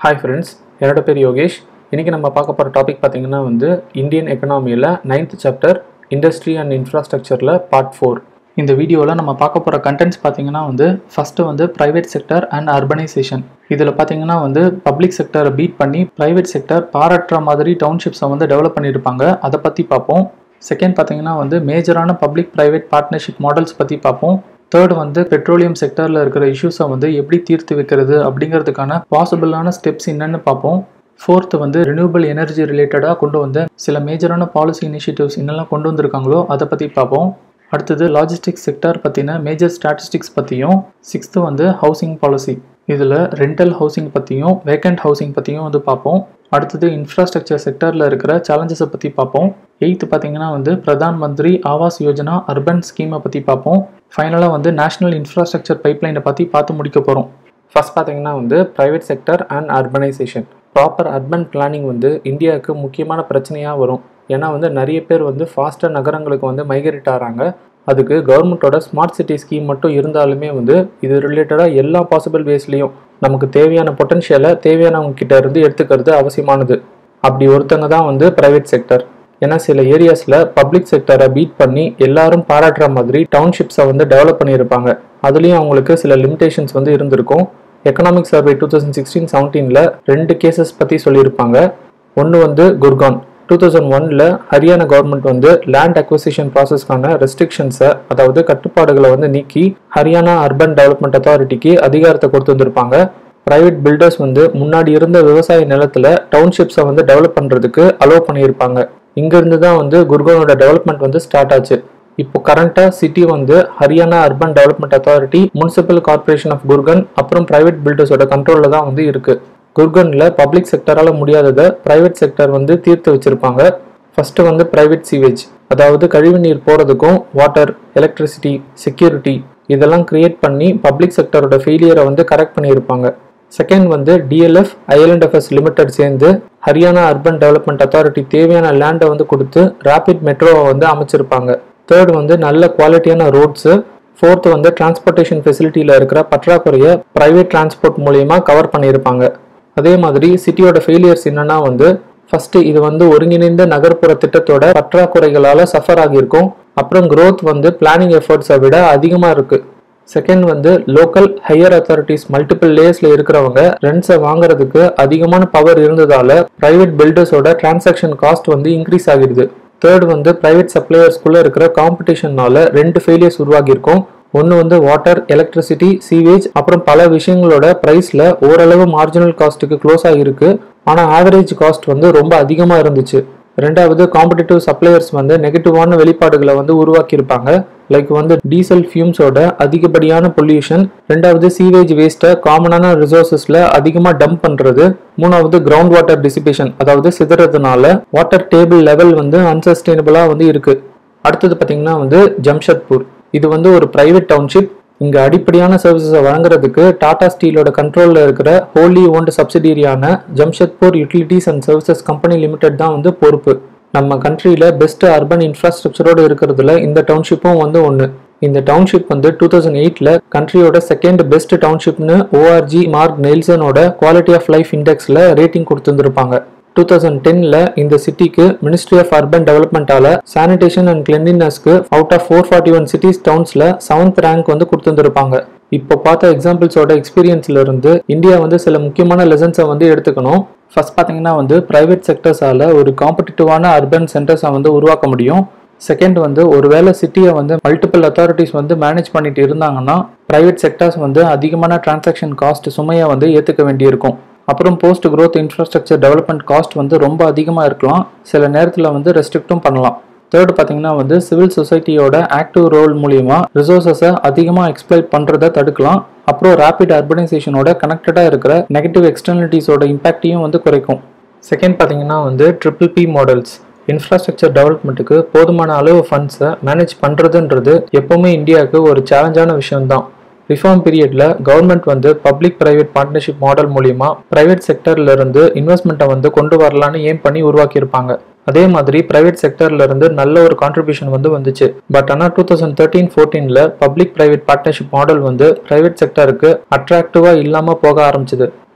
hi friends என்னோட பேர் யோகேஷ் இன்றைக்கி நம்ம பார்க்க போகிற டாபிக் பார்த்தீங்கன்னா வந்து இந்தியன் எக்கனாமியில் நைன்த் சாப்டர் இண்டஸ்ட்ரி அண்ட் இன்ஃப்ராஸ்ட்ரக்சரில் பார்ட் ஃபோர் இந்த வீடியோவில் நம்ம பார்க்க போகிற கண்டென்ட்ஸ் பார்த்தீங்கன்னா வந்து ஃபஸ்ட்டு வந்து ப்ரைவேட் செக்டர் அண்ட் அர்பனைசேஷன் இதில் பார்த்தீங்கன்னா வந்து பப்ளிக் செக்டரை பீட் பண்ணி ப்ரைவேட் செக்டர் பாராட்டுற மாதிரி டவுன்ஷிப்ஸை வந்து டெவலப் பண்ணியிருப்பாங்க அதை பற்றி பார்ப்போம் செகண்ட் பார்த்தீங்கன்னா வந்து மேஜரான பப்ளிக் ப்ரைவேட் பார்ட்னர்ஷிப் மாடல்ஸ் பற்றி பார்ப்போம் தேர்ட் வந்து பெட்ரோலியம் செக்டரில் இருக்கிற இஷ்யூஸை வந்து எப்படி தீர்த்து வைக்கிறது அப்படிங்கிறதுக்கான பாசிபிளான ஸ்டெப்ஸ் என்னன்னு பார்ப்போம் ஃபோர்த்து வந்து ரினியூபிள் எனர்ஜி ரிலேட்டடாக கொண்டு வந்த சில மேஜரான பாலிசி இனிஷியேட்டிவ்ஸ் என்னெல்லாம் கொண்டு வந்திருக்காங்களோ அதை பற்றி பார்ப்போம் அடுத்தது லாஜிஸ்டிக்ஸ் செக்டார் பற்றின மேஜர் ஸ்டாட்டிஸ்டிக்ஸ் பற்றியும் சிக்ஸ்த்து வந்து ஹவுசிங் பாலிசி இதில் ரெண்டல் ஹவுசிங் பற்றியும் வேக்கண்ட் ஹவுசிங் பற்றியும் வந்து பார்ப்போம் அடுத்தது இன்ஃப்ராஸ்ட்ரக்சர் செக்டரில் இருக்கிற சேலஞ்சஸை பற்றி பார்ப்போம் எயித்து பார்த்தீங்கன்னா வந்து பிரதான் மந்திரி ஆவாஸ் யோஜனா அர்பன் ஸ்கீமை பற்றி பார்ப்போம் ஃபைனலாக வந்து நேஷனல் இன்ஃப்ராஸ்ட்ரக்சர் பைப்லைனை பற்றி பார்த்து முடிக்க போகிறோம் ஃபர்ஸ்ட் பார்த்தீங்கன்னா வந்து private sector and urbanisation proper urban planning வந்து இந்தியாவுக்கு முக்கியமான பிரச்சனையாக வரும் ஏன்னா வந்து நிறைய பேர் வந்து ஃபாஸ்ட்டாக நகரங்களுக்கு வந்து மைக்ரேட் ஆகிறாங்க அதுக்கு கவர்மெண்ட்டோட ஸ்மார்ட் சிட்டி ஸ்கீம் மட்டும் இருந்தாலுமே வந்து இது ரிலேட்டடாக எல்லா பாசிபிள் வேஸ்லேயும் நமக்கு தேவையான பொட்டன்ஷியலை தேவையானவங்க கிட்ட இருந்து எடுத்துக்கிறது அவசியமானது அப்படி ஒருத்தங்க தான் வந்து ப்ரைவேட் செக்டர் ஏன்னா சில ஏரியாஸில் பப்ளிக் செக்டரை பீட் பண்ணி எல்லாரும் பாராட்டுற மாதிரி டவுன்ஷிப்ஸை வந்து டெவலப் பண்ணியிருப்பாங்க அதுலேயும் அவங்களுக்கு சில லிமிடேஷன்ஸ் வந்து இருந்திருக்கும் economic survey two thousand sixteen செவன்டீனில் ரெண்டு கேசஸ் பற்றி சொல்லியிருப்பாங்க ஒன்று வந்து குர்கான் டூ தௌசண்ட் ஒனில் ஹரியானா கவர்மெண்ட் வந்து லேண்ட் அக்வசிஷன் ப்ராசஸ்க்கான ரெஸ்ட்ரிக்ஷன்ஸை அதாவது கட்டுப்பாடுகளை வந்து நீக்கி ஹரியானா அர்பன் டெவலப்மெண்ட் அத்தாரிட்டிக்கு அதிகாரத்தை கொடுத்து வந்திருப்பாங்க ப்ரைவேட் பில்டர்ஸ் வந்து முன்னாடி இருந்த விவசாய நிலத்தில் டவுன்ஷிப்ஸை வந்து டெவலப் பண்ணுறதுக்கு அலோவ் பண்ணியிருப்பாங்க இங்கேருந்து தான் வந்து குர்கானோட டெவலப்மெண்ட் வந்து ஸ்டார்ட் ஆச்சு இப்போ கரண்ட்டாக சிட்டி வந்து Haryana urban development authority municipal corporation of Gurgaon அப்புறம் ப்ரைவேட் பில்டர்ஸோட கண்ட்ரோலில் தான் வந்து இருக்குது குர்கனில் பப்ளிக் செக்டரால் முடியாததை ப்ரைவேட் செக்டர் வந்து தீர்த்து வச்சுருப்பாங்க ஃபஸ்ட்டு வந்து ப்ரைவேட் சீவேஜ் அதாவது கழிவுநீர் போகிறதுக்கும் வாட்டர் எலக்ட்ரிசிட்டி செக்யூரிட்டி இதெல்லாம் கிரியேட் பண்ணி பப்ளிக் செக்டரோட ஃபெயிலியரை வந்து கரெக்ட் பண்ணியிருப்பாங்க செகண்ட் வந்து டிஎல்எஃப் ஐஎல்என்எஃப்எஸ் லிமிடெட் சேர்ந்து ஹரியானா அர்பன் டெவலப்மெண்ட் அத்தாரிட்டி தேவையான லேண்டை வந்து கொடுத்து ரேபிட் மெட்ரோவை வந்து அமைச்சிருப்பாங்க தேர்ட் வந்து நல்ல குவாலிட்டியான ரோட்ஸு ஃபோர்த் வந்து டிரான்ஸ்போர்ட்டேஷன் ஃபெசிலிட்டியில் இருக்கிற பற்றாக்குறையை ப்ரைவேட் டிரான்ஸ்போர்ட் மூலயமா கவர் பண்ணியிருப்பாங்க அதே மாதிரி சிட்டியோட ஃபெயிலியர்ஸ் என்னன்னா வந்து ஃபர்ஸ்ட் இது வந்து ஒருங்கிணைந்த நகர்ப்புற திட்டத்தோட பற்றாக்குறைகளால் சஃபர் ஆகியிருக்கும் அப்புறம் growth வந்து பிளானிங் எஃபர்ட்ஸை விட அதிகமாக இருக்கு செகண்ட் வந்து லோக்கல் ஹையர் அத்தாரிட்டிஸ் மல்டிபிள் லேயர்ஸ்ல இருக்கிறவங்க ரெண்ட்ஸை வாங்குறதுக்கு அதிகமான பவர் இருந்ததால பிரைவேட் பில்டர்ஸோட டிரான்சாக்ஷன் காஸ்ட் வந்து இன்க்ரீஸ் ஆகிடுது தேர்ட் வந்து பிரைவேட் சப்ளையர்ஸ்குள்ள இருக்கிற காம்படிஷன்னால ரெண்டு ஃபெயிலியர்ஸ் உருவாகியிருக்கும் ஒன்று வந்து வாட்டர் எலக்ட்ரிசிட்டி சீவேஜ் அப்புறம் பல விஷயங்களோட ப்ரைஸில் ஓரளவு மார்ஜினல் காஸ்ட்டுக்கு க்ளோஸ் ஆகியிருக்கு ஆனால் ஆவரேஜ் காஸ்ட் வந்து ரொம்ப அதிகமாக இருந்துச்சு ரெண்டாவது காம்படிட்டிவ் சப்ளையர்ஸ் வந்து நெகட்டிவான வெளிப்பாடுகளை வந்து உருவாக்கியிருப்பாங்க லைக் வந்து டீசல் ஃபியூம்ஸோட அதிகப்படியான பொல்யூஷன் ரெண்டாவது சீவேஜ் வேஸ்ட்டை காமனான ரிசோர்சஸில் அதிகமாக டம்ப் பண்ணுறது மூணாவது கிரவுண்ட் வாட்டர் டிசிபேஷன் அதாவது சிதறதுனால வாட்டர் டேபிள் லெவல் வந்து அன்சஸ்டைனபிளாக வந்து இருக்குது அடுத்தது பார்த்தீங்கன்னா வந்து ஜம்ஷத்பூர் இது வந்து ஒரு பிரைவேட் டவுன்ஷிப் இங்கே அடிப்படையான சர்வீசஸை வழங்குறதுக்கு டாடா ஸ்டீலோட கண்ட்ரோலில் இருக்கிற ஹோலி ஓன்டு சப்சிடியரியான Jamshedpur utilities and services company limited தான் வந்து பொறுப்பு நம்ம கண்ட்ரியில் பெஸ்ட் அர்பன் இன்ஃப்ராஸ்ட்ரக்சரோடு இருக்கிறதுல இந்த டவுன்ஷிப்பும் வந்து ஒன்று இந்த டவுன்ஷிப் வந்து டூ தௌசண்ட் எயிட்டில் கண்ட்ரியோட செகண்ட் பெஸ்ட் டவுன்ஷிப்னு ஓஆர்ஜி மார்க் நெல்சனோட குவாலிட்டி ஆஃப் லைஃப் இண்டெக்ஸில் ரேட்டிங் கொடுத்துருந்துருப்பாங்க டூ தௌசண்ட் டென்னில் இந்த சிட்டிக்கு மினிஸ்ட்ரி ஆஃப் அர்பன் டெவலப்மெண்ட்டால் சானிடேஷன் அண்ட் கிளென்லினஸ்க்கு out of four forty one cities டவுன்ஸில் செவன்த் ரேங்க் வந்து கொடுத்துருந்துருப்பாங்க இப்போ பார்த்த எக்ஸாம்பிள்ஸோட எக்ஸ்பீரியன்ஸ்ல இருந்து இந்தியா வந்து சில முக்கியமான லெசன்ஸை வந்து எடுத்துக்கணும் ஃபர்ஸ்ட் பார்த்தீங்கன்னா வந்து பிரைவேட் செக்டர்ஸால ஒரு காம்படிட்டிவான அர்பன் சென்டர்ஸை வந்து உருவாக்க முடியும் செகண்ட் வந்து ஒருவேளை சிட்டியை வந்து மல்டிபிள் அத்தாரிட்டிஸ் வந்து மேனேஜ் பண்ணிட்டு இருந்தாங்கன்னா பிரைவேட் செக்டர்ஸ் வந்து அதிகமான டிரான்சாக்ஷன் காஸ்ட் சுமையை வந்து ஏற்றுக்க வேண்டியிருக்கும் அப்புறம் post growth infrastructure development cost வந்து ரொம்ப அதிகமாக இருக்கலாம் சில நேரத்தில் வந்து ரெஸ்ட்ரிக்ட்டும் பண்ணலாம் தேர்ட் பார்த்தீங்கன்னா வந்து சிவில் சொசைட்டியோட ஆக்டிவ் ரோல் மூலியமா ரிசோர்ஸஸை அதிகமாக எக்ஸ்ப்ளைட் பண்ணுறதை தடுக்கலாம் அப்புறம் ரேபிட் அர்பனைசேஷனோட கனெக்டடாக இருக்கிற நெகட்டிவ் எக்ஸ்டர்னலிட்டிஸோட இம்பாக்டையும் வந்து குறைக்கும் செகண்ட் பார்த்தீங்கன்னா வந்து ட்ரிபிள் பி மாடல்ஸ் இன்ஃப்ராஸ்ட்ரக்சர் டெவலப்மெண்ட்டுக்கு போதுமான அளவு ஃபண்ட்ஸை மேனேஜ் பண்ணுறதுன்றது எப்போவுமே இந்தியாவுக்கு ஒரு சேலஞ்சான விஷயம்தான் ரிஃபார்ம் பீரியடில் கவர்மெண்ட் வந்து பப்ளிக் பிரைவேட் பார்ட்னர்ஷிப் மாடல் மூலிமா பிரைவேட் செக்டர்ல இருந்து இன்வெஸ்ட்மெண்ட்டை வந்து கொண்டு வரலான்னு ஏம் பண்ணி உருவாக்கியிருப்பாங்க அதே மாதிரி பிரைவேட் செக்டர்ல இருந்து நல்ல ஒரு கான்ட்ரிபியூஷன் வந்து வந்துச்சு பட் ஆனால் டூ தௌசண்ட் தேர்ட்டீன் ஃபோர்டீனில் பப்ளிக் பிரைவேட் பார்ட்னர்ஷிப் மாடல் வந்து பிரைவேட் செக்டருக்கு அட்ராக்டிவாக இல்லாமல் போக ஆரம்பிச்சுது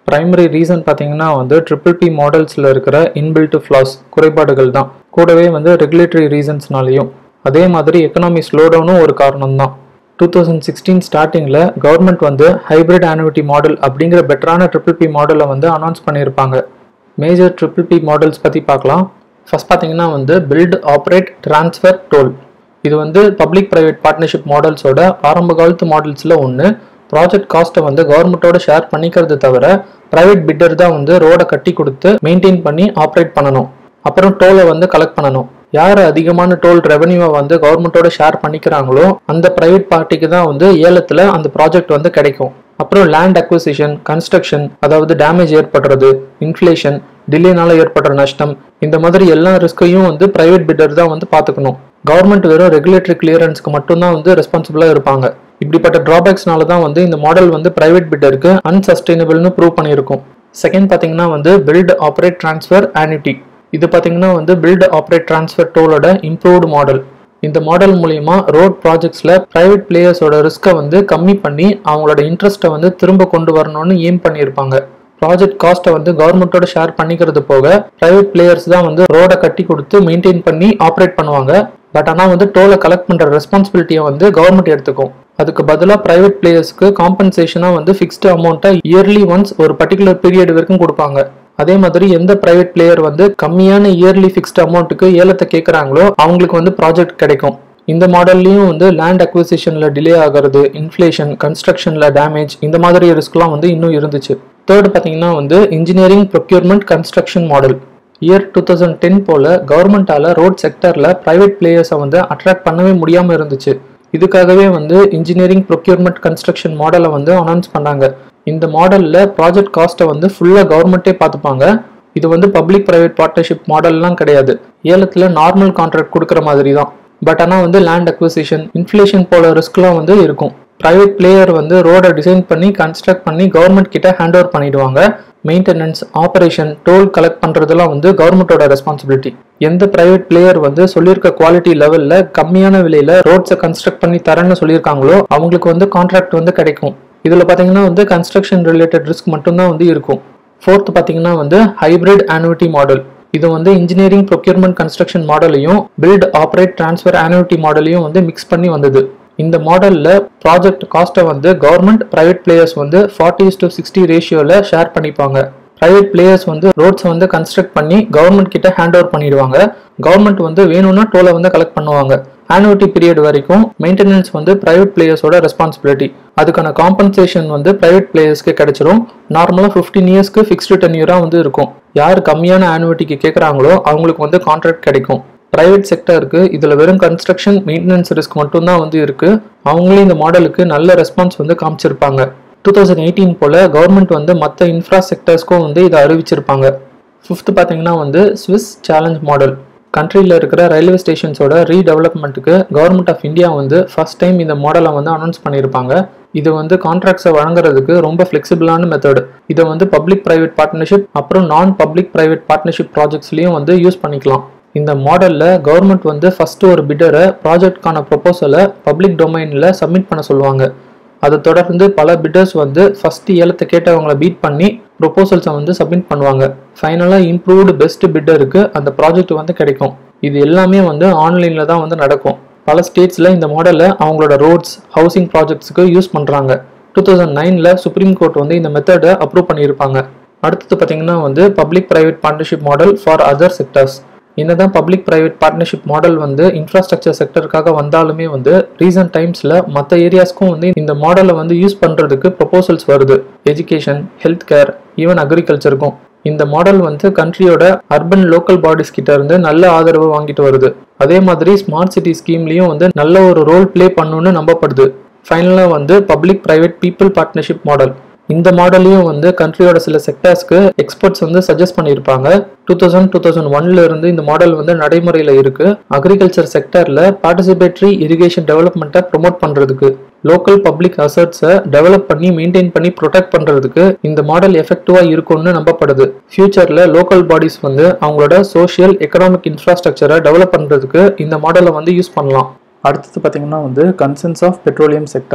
பிரைமரி ரீசன் பார்த்தீங்கன்னா வந்து ட்ரிபிள் பி மாடல்ஸில் இருக்கிற இன்பில்ட் ஃப்ளாஸ் குறைபாடுகள் தான் கூடவே வந்து ரெகுலேட்டரி ரீசன்ஸ்னாலையும் அதே மாதிரி எக்கனாமி ஸ்லோடவுனும் ஒரு காரணம் தான் டூ தௌசண்ட் சிக்ஸ்டீன் ஸ்டார்டிங்கில் கவர்மெண்ட் வந்து ஹைபிரிட் ஆனுவிட்டி மாடல் அப்படிங்கிற பெட்டரான ட்ரிபிள் பி மாடலை வந்து அனௌன்ஸ் பண்ணியிருப்பாங்க மேஜர் ட்ரிபிள் பி மாடல்ஸ் பற்றி பார்க்கலாம் ஃபர்ஸ்ட் பார்த்தீங்கன்னா வந்து பில்ட் ஆப்ரேட் ட்ரான்ஸ்ஃபர் டோல் இது வந்து பப்ளிக் ப்ரைவேட் பார்ட்னர்ஷிப் மாடல்ஸோட ஆரம்ப காலத்து மாடல்ஸில் ஒன்று ப்ராஜெக்ட் காஸ்ட்டை வந்து கவர்மெண்ட்டோட ஷேர் பண்ணிக்கிறது தவிர ப்ரைவேட் பிட்டர் தான் வந்து ரோடை கட்டி கொடுத்து மெயின்டைன் பண்ணி ஆப்ரேட் பண்ணணும் அப்புறம் டோலை வந்து கலெக்ட் பண்ணணும் யார் அதிகமான டோல் ரெவன்யூவை வந்து கவர்மெண்ட்டோட ஷேர் பண்ணிக்கிறாங்களோ அந்த ப்ரைவேட் பார்ட்டிக்கு தான் வந்து ஏலத்தில் அந்த ப்ராஜெக்ட் வந்து கிடைக்கும் அப்புறம் லேண்ட் அக்விசிஷன் கன்ஸ்ட்ரக்ஷன் அதாவது டேமேஜ் ஏற்படுறது இன்ஃப்ளேஷன் டிலேனால ஏற்படுற நஷ்டம் இந்த மாதிரி எல்லா ரிஸ்கையும் வந்து பிரைவேட் பிட்டர் தான் வந்து பார்த்துக்கணும் கவர்மெண்ட் வெறும் ரெகுலேட்டரி கிளியரன்ஸ்க்கு மட்டும்தான் வந்து ரெஸ்பான்சிபிளாக இருப்பாங்க இப்படிப்பட்ட டிராபேக்ஸ்னால தான் வந்து இந்த மாடல் வந்து பிரைவேட் பிட்டருக்கு அன்சஸ்டைனபிள்னு ப்ரூவ் பண்ணியிருக்கும் செகண்ட் பார்த்தீங்கன்னா வந்து பில்ட் ஆப்ரேட் ட்ரான்ஸ்ஃபர் ஆனிட்டி இது பார்த்தீங்கன்னா வந்து பில்ட் ஆப்ரேட் ட்ரான்ஸ்ஃபர் டோலோட இம்ப்ரூவ்டு மாடல் இந்த மாடல் மூலியமா ரோட் ப்ராஜெக்ட்ஸில் ப்ரைவேட் பிளேயர்ஸோட ரிஸ்க்கை வந்து கம்மி பண்ணி அவங்களோட இன்ட்ரெஸ்ட்டை வந்து திரும்ப கொண்டு வரணும்னு ஏம் பண்ணியிருப்பாங்க ப்ராஜெக்ட் காஸ்ட்டை வந்து கவர்மெண்ட்டோட ஷேர் பண்ணிக்கிறது போக ப்ரைவேட் பிளேயர்ஸ் தான் வந்து ரோடை கட்டி கொடுத்து மெயின்டைன் பண்ணி ஆப்ரேட் பண்ணுவாங்க பட் ஆனால் வந்து டோலை கலெக்ட் பண்ணுற ரெஸ்பான்சிபிலிட்டியை வந்து கவர்மெண்ட் எடுத்துக்கும் அதுக்கு பதிலாக ப்ரைவேட் பிளேயர்ஸ்க்கு காம்பன்சேஷனாக வந்து ஃபிக்ஸ்டு அமௌண்ட்டை இயர்லி ஒன்ஸ் ஒரு பர்டிகுலர் பீரியட் வரைக்கும் கொடுப்பாங்க அதே மாதிரி எந்த பிரைவேட் பிளேயர் வந்து கம்மியான இயர்லி ஃபிக்ஸ்ட் அமௌண்ட்டுக்கு ஏலத்தை கேட்குறாங்களோ அவங்களுக்கு வந்து ப்ராஜெக்ட் கிடைக்கும் இந்த மாடல்லையும் வந்து லேண்ட் அக்விசிஷனில் டிலே ஆகிறது இன்ஃப்ளேஷன் கன்ஸ்ட்ரக்ஷனில் டேமேஜ் இந்த மாதிரி ரிஸ்க்லாம் வந்து இன்னும் இருந்துச்சு தேர்ட் பார்த்தீங்கன்னா வந்து engineering procurement construction model year two thousand ten போல் கவர்மெண்ட்டால் ரோட் செக்டரில் ப்ரைவேட் பிளேயர்ஸை வந்து அட்ராக்ட் பண்ணவே முடியாமல் இருந்துச்சு இதுக்காகவே வந்து இன்ஜினியரிங் ப்ரொக்யூர்மெண்ட் கன்ஸ்ட்ரக்ஷன் மாடலை வந்து அனௌன்ஸ் பண்ணாங்க இந்த மாடலில் ப்ராஜெக்ட் காஸ்ட்டை வந்து ஃபுல்லாக கவர்மெண்ட்டே பார்த்துப்பாங்க இது வந்து பப்ளிக் ப்ரைவேட் பார்ட்னர்ஷிப் மாடல்லாம் கிடையாது ஏலத்தில் நார்மல் கான்ட்ராக்ட் கொடுக்குற மாதிரி தான் பட் ஆனால் வந்து லேண்ட் அக்விசிஷன் இன்ஃப்ளேஷன் போல ரிஸ்க்லாம் வந்து இருக்கும் ப்ரைவேட் பிளேயர் வந்து ரோடை டிசைன் பண்ணி கன்ஸ்ட்ரக்ட் பண்ணி கவர்மெண்ட் கிட்ட ஹேண்ட் ஓவர் பண்ணிடுவாங்க மெயின்டெனன்ஸ் ஆப்ரேஷன் டோல் கலெக்ட் பண்ணுறதுலாம் வந்து கவர்மெண்ட்டோட ரெஸ்பான்சிபிலிட்டி எந்த ப்ரைவேட் பிளேயர் வந்து சொல்லியிருக்க குவாலிட்டி லெவலில் கம்மியான விலையில் ரோட்ஸை கன்ஸ்ட்ரக்ட் பண்ணி தரேன்னு சொல்லியிருக்காங்களோ அவங்களுக்கு வந்து கான்ட்ராக்ட் வந்து கிடைக்கும் இதில் பார்த்தீங்கன்னா வந்து கன்ஸ்ட்ரக்ஷன் ரிலேட்டட் ரிஸ்க் மட்டும்தான் வந்து இருக்கும் ஃபோர்த் பார்த்தீங்கன்னா வந்து ஹைபிரிட் ஆனுவிட்டி மாடல் இது வந்து இன்ஜினியரிங் ப்ரொக்யூர்மெண்ட் கன்ஸ்ட்ரக்ஷன் மாடலையும் பில்ட் ஆப்ரேட் ட்ரான்ஸ்ஃபர் ஆனுவிட்டி மாடலையும் வந்து மிக்ஸ் பண்ணி வந்தது இந்த மாடலில் ப்ராஜெக்ட் காஸ்ட்டை வந்து கவர்மெண்ட் ப்ரைவேட் பிளேயர்ஸ் வந்து ஃபார்ட்டி டு சிக்ஸ்டி ரேஷியோவில் ஷேர் பண்ணிப்பாங்க ப்ரைவேட் பிளேயர்ஸ் வந்து ரோட்ஸை வந்து கன்ஸ்ட்ரக்ட் பண்ணி கவர்மெண்ட் கிட்ட ஹேண்ட் ஓவர் பண்ணிடுவாங்க கவர்மெண்ட் வந்து வேணும்னா டோலை வந்து கலெக்ட் பண்ணுவாங்க ஆனுவிட்டி பீரியட் வரைக்கும் மெயின்டெனன்ஸ் வந்து பிரைவேட் பிளேயர்ஸோட ரெஸ்பான்சிபிலிட்டி அதுக்கான காம்பன்சேஷன் வந்து பிரைவேட் பிளேயர்ஸ்க்கு கிடைச்சிரும் நார்மலாக ஃபிஃப்டீன் இயர்ஸ்க்கு ஃபிக்ஸ்டு டென் இயராக வந்து இருக்கும் யார் கம்மியான ஆனுவிட்டிக்கு கேட்குறாங்களோ அவங்களுக்கு வந்து கான்ட்ராக்ட் கிடைக்கும் பிரைவேட் செக்டருக்கு இதில் வெறும் கன்ஸ்ட்ரக்ஷன் மெயின்டெனன்ஸ் ரிஸ்க் மட்டும்தான் வந்து இருக்குது அவங்களே இந்த மாடலுக்கு நல்ல ரெஸ்பான்ஸ் வந்து காமிச்சிருப்பாங்க டூ தௌசண்ட் எயிட்டீன் போல் கவர்மெண்ட் வந்து மற்ற இன்ஃப்ரா செக்டர்ஸ்க்கும் வந்து இதை அறிவிச்சிருப்பாங்க ஃபிஃப்த் பார்த்தீங்கன்னா வந்து ஸ்விஸ் சேலஞ்ச் மாடல் கண்ட்ரியில் இருக்கிற ரயில்வே ஸ்டேஷன்ஸோட ரீடெவலப்மெண்ட்டுக்கு கவர்மெண்ட் ஆஃப் இந்தியா வந்து ஃபர்ஸ்ட் டைம் இந்த மாடலை வந்து அனௌன்ஸ் பண்ணியிருப்பாங்க இது வந்து கான்ட்ராக்ட்ஸை வழங்குறதுக்கு ரொம்ப ஃப்ளெக்சிபிளான மெத்தட் இதை வந்து பப்ளிக் ப்ரைவேட் பார்ட்னர்ஷிப் அப்புறம் நான் பப்ளிக் ப்ரைவேட் பார்ட்னர்ஷிப் ப்ராஜெக்ட்ஸ்லையும் வந்து யூஸ் பண்ணிக்கலாம் இந்த மாடலில் கவர்மெண்ட் வந்து ஃபஸ்ட்டு ஒரு பிட்டரை ப்ராஜெக்ட்கான ப்ரொப்போசலை பப்ளிக் டொமைனில் சப்மிட் பண்ண சொல்லுவாங்க அதை தொடர்ந்து பல பிட்டர்ஸ் வந்து ஃபஸ்ட்டு ஏலத்தை கேட்டவங்கள பீட் பண்ணி ப்ரொப்போசல்ஸை வந்து சப்மிட் பண்ணுவாங்க ஃபைனலாக இம்ப்ரூவ்டு பெஸ்ட் பிட்டருக்கு அந்த ப்ராஜெக்ட் வந்து கிடைக்கும் இது எல்லாமே வந்து ஆன்லைனில் தான் வந்து நடக்கும் பல ஸ்டேட்ஸில் இந்த மாடலை அவங்களோட ரோட்ஸ் ஹவுசிங் ப்ராஜெக்ட்ஸுக்கு யூஸ் பண்ணுறாங்க டூ தௌசண்ட் நைனில் சுப்ரீம் கோர்ட் வந்து இந்த மெத்தடை அப்ரூவ் பண்ணியிருப்பாங்க அடுத்தது பார்த்தீங்கன்னா வந்து public private partnership model for other sectors என்னதான் பப்ளிக் ப்ரைவேட் பார்ட்னர்ஷிப் மாடல் வந்து இன்ஃப்ராஸ்ட்ரக்சர் செக்டருக்காக வந்தாலுமே வந்து ரீசன்ட் டைம்ஸில் மற்ற ஏரியாஸ்க்கும் வந்து இந்த மாடலை வந்து யூஸ் பண்ணுறதுக்கு ப்ரொபோசல்ஸ் வருது எஜுகேஷன் ஹெல்த் கேர் ஈவன் அக்ரிகல்ச்சருக்கும் இந்த மாடல் வந்து கண்ட்ரியோட அர்பன் லோக்கல் பாடிஸ் கிட்ட இருந்து நல்ல ஆதரவு வாங்கிட்டு வருது அதே மாதிரி ஸ்மார்ட் சிட்டி ஸ்கீம்லேயும் வந்து நல்ல ஒரு ரோல் ப்ளே பண்ணுன்னு நம்பப்படுது ஃபைனலாக வந்து public private people partnership model இந்த மாடலையும் வந்து கண்ட்ரியோட சில செக்டர்ஸ்க்கு எக்ஸ்பர்ட்ஸ் வந்து சஜஸ்ட் பண்ணியிருப்பாங்க டூ தௌசண்ட் டூ தௌசண்ட் ஒன்ல இருந்து இந்த மாடல் வந்து நடைமுறையில் இருக்கு அக்ரிகல்ச்சர் செக்டர்ல பார்ட்டிசிபேட்டரி இரிகேஷன் டெவலப்மெண்ட்டை ப்ரொமோட் பண்றதுக்கு லோக்கல் பப்ளிக் அசர்ட்ஸை டெவலப் பண்ணி மெயின்டைன் பண்ணி ப்ரொடெக்ட் பண்றதுக்கு இந்த மாடல் எஃபெக்டிவா இருக்கும்னு நம்பப்படுது ஃபியூச்சர்ல லோக்கல் பாடிஸ் வந்து அவங்களோட சோஷியல் எக்கனாமிக் இன்ஃப்ராஸ்ட்ரக்சரை டெவலப் பண்றதுக்கு இந்த மாடலை வந்து யூஸ் பண்ணலாம் அடுத்தது பார்த்தீங்கன்னா வந்து கன்சன்ஸ் ஆஃப் பெட்ரோலியம் செக்டார்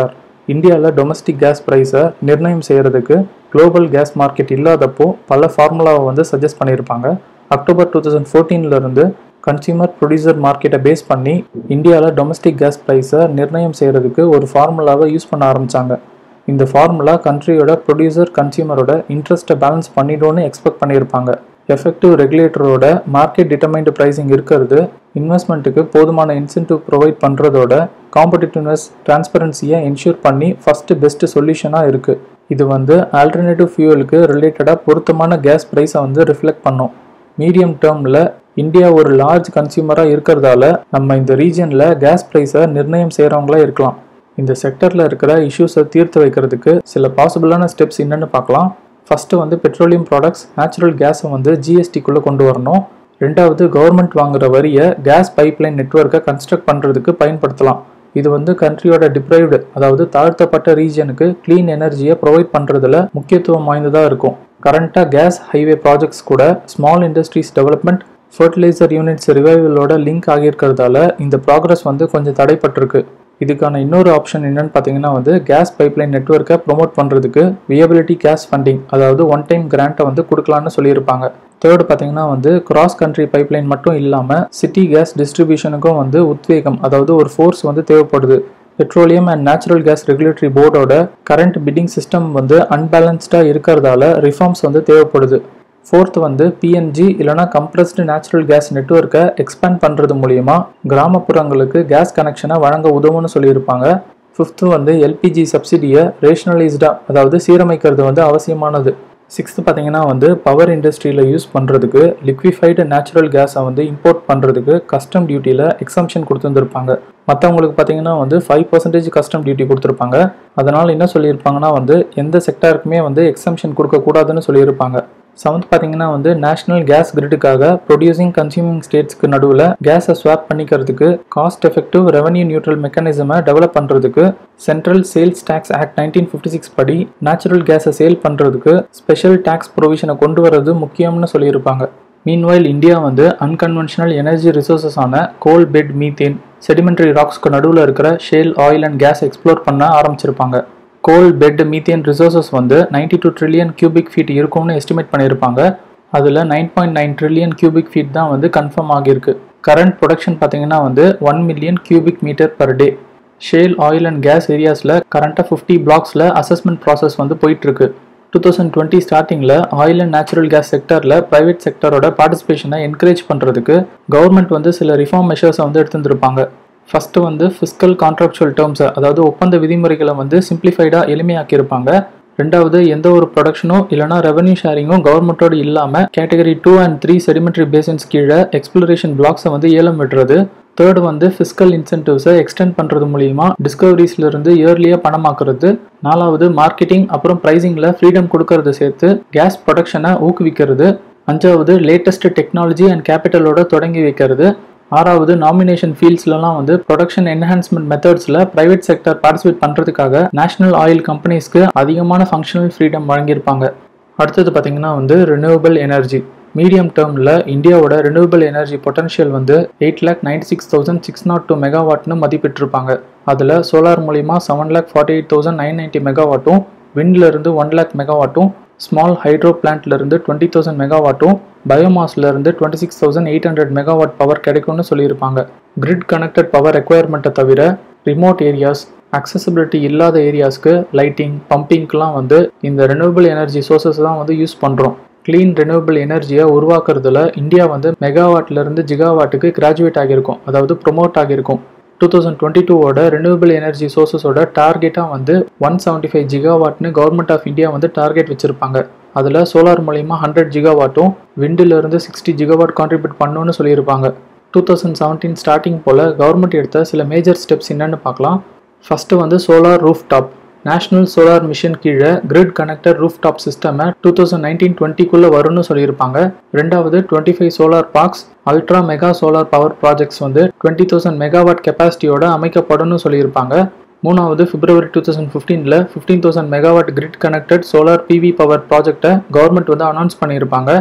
இந்தியாவில் டொமஸ்டிக் கேஸ் ப்ரைஸை நிர்ணயம் செய்கிறதுக்கு குளோபல் கேஸ் மார்க்கெட் இல்லாதப்போ பல ஃபார்முலாவை வந்து சஜஸ்ட் பண்ணியிருப்பாங்க அக்டோபர் டூ தௌசண்ட் ஃபோர்டீன்லேருந்து கன்சியூமர் ப்ரொடியூசர் மார்க்கெட்டை பேஸ் பண்ணி இந்தியாவில் டொமஸ்டிக் கேஸ் ப்ரைஸை நிர்ணயம் செய்கிறதுக்கு ஒரு ஃபார்முலாவை யூஸ் பண்ண ஆரம்பித்தாங்க இந்த ஃபார்முலா கண்ட்ரியோட ப்ரொடியூசர் கன்சியூமரோட இன்ட்ரெஸ்ட்டை பேலன்ஸ் பண்ணிடும்னு எக்ஸ்பெக்ட் பண்ணியிருப்பாங்க எஃபெக்டிவ் ரெகுலேட்டரோட மார்க்கெட் டிட்டர்மைன்டு ப்ரைஸிங் இருக்கிறது இன்வெஸ்ட்மெண்ட்டுக்கு போதுமான இன்சென்டிவ் ப்ரொவைட் பண்ணுறதோட காம்படிட்டிவ்னஸ் டிரான்ஸ்பரன்சியை என்ஷூர் பண்ணி ஃபஸ்ட்டு பெஸ்ட்டு சொல்யூஷனாக இருக்குது இது வந்து ஆல்டர்னேட்டிவ் ஃபியூவலுக்கு ரிலேட்டடாக பொருத்தமான கேஸ் ப்ரைஸை வந்து ரிஃப்ளெக்ட் பண்ணும் மீடியம் டேர்மில் இந்தியா ஒரு லார்ஜ் கன்சியூமராக இருக்கிறதால நம்ம இந்த ரீஜனில் கேஸ் ப்ரைஸை நிர்ணயம் செய்கிறவங்களா இருக்கலாம் இந்த செக்டரில் இருக்கிற இஷ்யூஸை தீர்த்து வைக்கிறதுக்கு சில பாசிபிளான ஸ்டெப்ஸ் என்னென்னு பார்க்கலாம் ஃபஸ்ட்டு வந்து பெட்ரோலியம் ப்ராடக்ட்ஸ் நேச்சுரல் கேஸை வந்து ஜிஎஸ்டிக்குள்ளே கொண்டு வரணும் ரெண்டாவது கவர்மெண்ட் வாங்குற வரியை கேஸ் பைப்லைன் நெட்ஒர்க்கை கன்ஸ்ட்ரக்ட் பண்ணுறதுக்கு பயன்படுத்தலாம் இது வந்து கண்ட்ரியோட டிப்ரைவ்டு அதாவது தாழ்த்தப்பட்ட ரீஜனுக்கு க்ளீன் எனர்ஜியை ப்ரொவைட் பண்ணுறதுல முக்கியத்துவம் வாய்ந்ததாக இருக்கும் கரண்ட்டாக கேஸ் ஹைவே ப்ராஜெக்ட்ஸ் கூட small industries development fertiliser units ரிவைவலோட லிங்க் ஆகியிருக்கிறதால இந்த ப்ராக்ரஸ் வந்து கொஞ்சம் தடைப்பட்டிருக்கு இதுக்கான இன்னொரு ஆப்ஷன் என்னன்னு பார்த்தீங்கன்னா வந்து கேஸ் பைப்லைன் நெட்ஒர்க்கை ப்ரொமோட் பண்ணுறதுக்கு வியபிலிட்டி கேஸ் ஃபண்டிங் அதாவது ஒன் டைம் கிராண்ட்டை வந்து கொடுக்கலான்னு சொல்லியிருப்பாங்க தேர்டு பார்த்தீங்கன்னா வந்து கிராஸ் கண்ட்ரி பைப்லைன் மட்டும் இல்லாமல் சிட்டி கேஸ் டிஸ்ட்ரிபியூஷனுக்கும் வந்து உத்வேகம் அதாவது ஒரு ஃபோர்ஸ் வந்து தேவைப்படுது petroleum and natural gas regulatory போர்டோட கரண்ட் பிட்டிங் சிஸ்டம் வந்து அன்பேலன்ஸ்டாக இருக்கிறதால ரிஃபார்ம்ஸ் வந்து தேவைப்படுது ஃபோர்த் வந்து பிஎன்ஜி இல்லைனா கம்ப்ரஸ்டு நேச்சுரல் கேஸ் நெட்ஒர்க்கை எக்ஸ்பேண்ட் பண்ணுறது மூலியமா கிராமப்புறங்களுக்கு கேஸ் கனெக்ஷனை வழங்க உதவும்னு சொல்லியிருப்பாங்க ஃபிஃப்த்து வந்து எல்பிஜி சப்சிடியை ரேஷனலைஸ்டாக அதாவது சீரமைக்கிறது வந்து அவசியமானது சிக்ஸ்த்து பார்த்தீங்கன்னா வந்து பவர் இண்டஸ்ட்ரியில் யூஸ் பண்ணுறதுக்கு லிக்விஃபைடு நேச்சுரல் கேஸை வந்து இம்போர்ட் பண்ணுறதுக்கு கஸ்டம் டியூட்டியில் எக்ஸம்ஷன் கொடுத்துருந்துருப்பாங்க மற்றவங்களுக்கு பார்த்தீங்கன்னா வந்து ஃபைவ் பர்சன்டேஜ் கஸ்டம் டியூட்டி கொடுத்துருப்பாங்க அதனால் என்ன சொல்லியிருப்பாங்கன்னா வந்து எந்த செக்டாருக்குமே வந்து எக்ஸம்ஷன் கொடுக்கக்கூடாதுன்னு சொல்லியிருப்பாங்க செவன்த் பார்த்தீங்கன்னா வந்து நேஷனல் கேஸ் கிரிட்டுக்காக ப்ரொடியூசிங் கன்சியூமிங் ஸ்டேட்ஸ்க்கு நடுவில் கேஸை ஸ்வாப் பண்ணிக்கிறதுக்கு காஸ்ட் எஃபெக்டிவ் ரெவன்யூ நியூட்ரல் மெக்கானிசமை டெவலப் பண்ணுறதுக்கு central sales tax act nineteen fifty six படி நேச்சுரல் கேஸை சேல் பண்ணுறதுக்கு ஸ்பெஷல் டேக்ஸ் ப்ரொவிஷனை கொண்டு வர்றது முக்கியம்னு சொல்லியிருப்பாங்க மீன்வைல் இந்தியா வந்து அன்கன்வென்ஷனல் எனர்ஜி ரிசோர்ஸஸான கோல் பெட் மீத்தேன் செடிமெண்ட்ரி ராக்ஸ்க்கு நடுவில் இருக்கிற shale oil and gas explore பண்ண ஆரம்பிச்சிருப்பாங்க கோல் பெட் மீத்தேன் ரிசோர்சஸ் வந்து ninety two trillion cubic feet இருக்கும்னு எஸ்டிமேட் பண்ணியிருப்பாங்க அதில் nine point nine trillion cubic feet தான் வந்து கன்ஃபார்ம் ஆகியிருக்கு கரண்ட் ப்ரொடக்ஷன் பார்த்தீங்கன்னா வந்து one million cubic metre per day shale oil and gas ஏரியாஸில் கரண்ட்டாக ஃபிஃப்டி பிளாக்ஸில் அசஸ்மெண்ட் ப்ராசஸ் வந்து போயிட்டுருக்கு டூ தௌசண்ட் டுவெண்ட்டி ஸ்டார்டிங்கில் ஆயில் அண்ட் நேச்சுரல் கேஸ் செக்டரில் ப்ரைவேட் செக்டரோட பார்ட்டிசிபேஷனை என்கரேஜ் பண்ணுறதுக்கு கவர்மெண்ட் வந்து சில ரிஃபார்ம் மெஷர்ஸை வந்து எடுத்துருந்துருப்பாங்க ஃபஸ்ட்டு வந்து ஃபிஸ்கல் கான்ட்ராக்சுவல் டேர்ம்ஸை அதாவது ஒப்பந்த விதிமுறைகளை வந்து சிம்பிளிஃபைடாக எளிமையாக்கியிருப்பாங்க ரெண்டாவது எந்த ஒரு ப்ரொடக்ஷனோ இல்லைனா ரெவன்யூ ஷேரிங்கும் கவர்மெண்ட்டோடு இல்லாமல் category two and three sedimentary basins கீழே எக்ஸ்ப்ளரேஷன் பிளாக்ஸை வந்து ஏலம் விடுறது தேர்டு வந்து ஃபிஸ்கல் இன்சென்டிவ்ஸை எக்ஸ்டெண்ட் பண்ணுறது மூலியமா டிஸ்கவரிஸ்லேருந்து இயர்லியாக பணமாக்குறது நாலாவது மார்க்கெட்டிங் அப்புறம் ப்ரைஸிங்கில் ஃப்ரீடம் கொடுக்கறது சேர்த்து கேஸ் ப்ரொடக்ஷனை ஊக்குவிக்கிறது அஞ்சாவது லேட்டஸ்ட் டெக்னாலஜி அண்ட் கேபிட்டலோட தொடங்கி வைக்கிறது ஆறாவது நாமினேஷன் ஃபீல்ட்ஸ்லலாம் வந்து ப்ரொடக்ஷன் என்ஹான்ஸ்மெண்ட் மெத்தட்ஸில் ப்ரைவேட் செக்டர் பார்ட்டிசிபேட் பண்ணுறதுக்காக நேஷனல் ஆயில் கம்பெனிஸ்க்கு அதிகமான ஃபங்க்ஷனல் ஃப்ரீடம் வழங்கியிருப்பாங்க அடுத்தது பார்த்தீங்கன்னா வந்து ரினியூவபிள் எனர்ஜி மீடியம் டேர்மில் இந்தியாவோட ரினியூவபிள் எனர்ஜி பொட்டன்ஷியல் வந்து eight lakh ninety six thousand six not two மெகாவாட்னு மதிப்பிட்டிருப்பாங்க அதில் சோலார் மூலிமா seven lakh forty eight thousand nine ninety மெகாவாட்டும் விண்ட்லேருந்து ஒன் லேக் மெகாவாட்டும் ஸ்மால் ஹைட்ரோ பிளான்ட்லேருந்து டுவெண்ட்டி தௌசண்ட் மெகாவாட்டும் பயோமாஸ்லேருந்து twenty six thousand eight hundred megawatt power கிடைக்கும்னு சொல்லியிருப்பாங்க கிரிட் கனெக்டட் பவர் ரெக்குயர்மெண்ட்டை தவிர ரிமோட் ஏரியாஸ் அக்சசபிலிட்டி இல்லாத ஏரியாஸ்க்கு லைட்டிங் பம்பிங்க்கெலாம் வந்து இந்த ரெனியூவபிள் எனர்ஜி சோர்சஸ் தான் வந்து யூஸ் பண்ணுறோம் க்ளீன் ரெனியூவபிள் எனர்ஜியை உருவாக்குறதுல இந்தியா வந்து மெகாவாட்லேருந்து ஜிகாவாட்டுக்கு கிராஜுவேட் ஆகியிருக்கும் அதாவது ப்ரொமோட் ஆகியிருக்கும் டூ தௌசண்ட் டுவெண்ட்டி டூவோட ரெனியூவபிள் எனர்ஜி சோர்சஸோட டார்கெட்டாக வந்து ஒன் செவன்ட்டி ஃபைவ் ஜிகாவாட்னு கவர்மெண்ட் ஆஃப் இந்தியா வந்து டார்கெட் வச்சுருப்பாங்க அதில் சோலார் மூலிமா ஹண்ட்ரட் ஜிகாவாட்டும் விண்டிலிருந்து சிக்ஸ்டி ஜிகாவாட் கான்ட்ரிபியூட் பண்ணணும்னு சொல்லியிருப்பாங்க டூ தௌசண்ட் செவன்டீன் ஸ்டார்டிங் போல் கவர்மெண்ட் எடுத்த சில மேஜர் ஸ்டெப்ஸ் என்னென்னு பார்க்கலாம் ஃபஸ்ட்டு வந்து solar rooftop national solar mission கீழே கிரிட் கனெக்டர் ரூஃப் டாப் சிஸ்டமை டூ தௌசண்ட் நைன்டீன் டுவெண்ட்டிக்குள்ளே வரும்னு சொல்லியிருப்பாங்க ரெண்டாவது twenty five solar parks ultra mega solar power projects வந்து டுவெண்ட்டி தௌசண்ட் மெகாவாட் கெப்பாசிட்டியோட அமைக்கப்படும்னு சொல்லியிருப்பாங்க மூணாவது பிப்ரவரி டூ தௌசண்ட் ஃபிஃப்டீனில் fifteen thousand megawatt grid connected solar PV power ப்ராஜெக்டை கவர்மெண்ட் வந்து அனௌன்ஸ் பண்ணியிருப்பாங்க